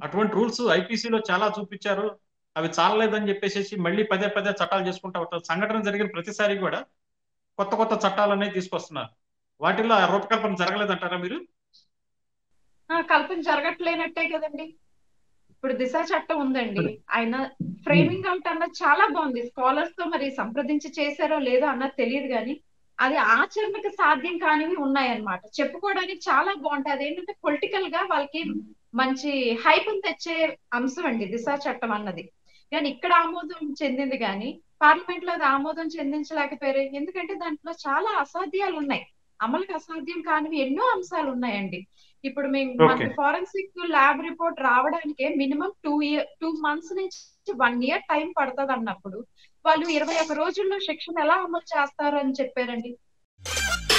అటువంటి రూల్స్ ఐపీసీలో చాలా చూపించారు అవి చాలలేదని చెప్పేసి మళ్ళీ పదే పదే చట్టాలు చేసుకుంటా ఉంటారు సంఘటన జరిగిన ప్రతిసారి కూడా కొత్త కొత్త చట్టాలు అనేవి తీసుకొస్తున్నారు వాటిల్లో ఆ రూపకల్పన జరగలేదంటారా మీరు ఆ, కల్పన జరగట్లేనట్టే కదండి ఇప్పుడు దిశ చట్టం ఉందండి ఆయన ఫ్రేమింగ్ అవుట్ అన్నది చాలా బాగుంది స్కాలర్స్ తో మరి సంప్రదించి చేశారో లేదో అన్నది తెలియదు కానీ అది ఆచరణకు సాధ్యం కానివి ఉన్నాయన్నమాట చెప్పుకోవడానికి చాలా బాగుంటాయి అదేంటంటే పొలిటికల్ గా వాళ్ళకి మంచి హైప్ తెచ్చే అంశం అండి దిశ చట్టం అన్నది కానీ ఇక్కడ ఆమోదం చెందింది కానీ పార్లమెంట్ లో అది ఆమోదం చెందించలేకపోయారు ఎందుకంటే దాంట్లో చాలా అసాధ్యాలు ఉన్నాయి అమలుకి అసాధ్యం కానివి ఎన్నో అంశాలు ఉన్నాయండి ఇప్పుడు మేము Okay. మనకి ఫారెన్సిక్ ల్యాబ్ రిపోర్ట్ రావడానికే minimum two year two months నుంచి వన్ ఇయర్ టైం పడుతుంది అన్నప్పుడు వాళ్ళు ఇరవై ఒక రోజుల్లో శిక్షణ ఎలా అమలు చేస్తారు అని చెప్పారండి